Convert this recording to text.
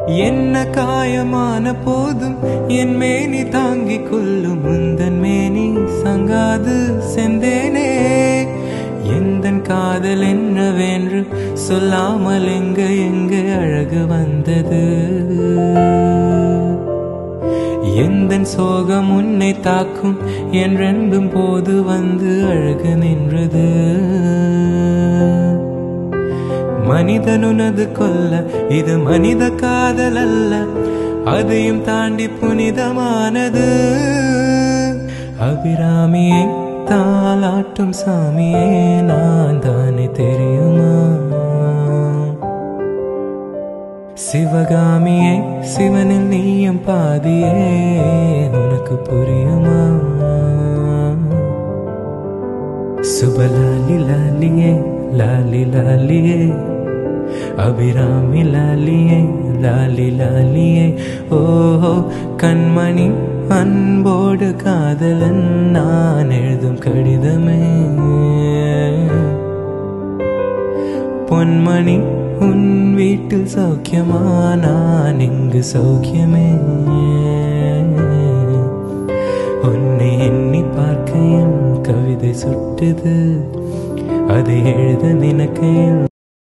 என்ன காயமான போதும் என் மேனி தாங்கிக் கொள்ளும் முந்தன் மேனி சங்காது செந்தேனே எந்தன் காதல் என்னவென்று சொல்லாமல் எங்க எங்க அழகு வந்தது எந்தன் சோகம் உன்னை தாக்கும் என்றென்பும் போது வந்து அழகு நின்றது மனிதனுனது கொல்ல இது மனித காதல் அல்ல அதையும் தாண்டி புனிதமானது அபிராமியை தாளாட்டும் சாமியே நான் தானே தெரியுமா சிவகாமியே சிவனில் நீயும் பாதியே உனக்கு புரியுமா சுபலாலி லாலியே லாலி லாலியே அபிராமி லாலியே லாலி லாலியே ஓஹோ கண்மணி அன்போடு காதலன் நான் எழுதும் கடிதமே பொன்மணி உன் வீட்டில் சௌக்கியமா நான் இங்கு சௌக்கியமே உன்னை எண்ணி பார்க்க என் கவிதை சுட்டுது அதை எழுத நினைக்க என்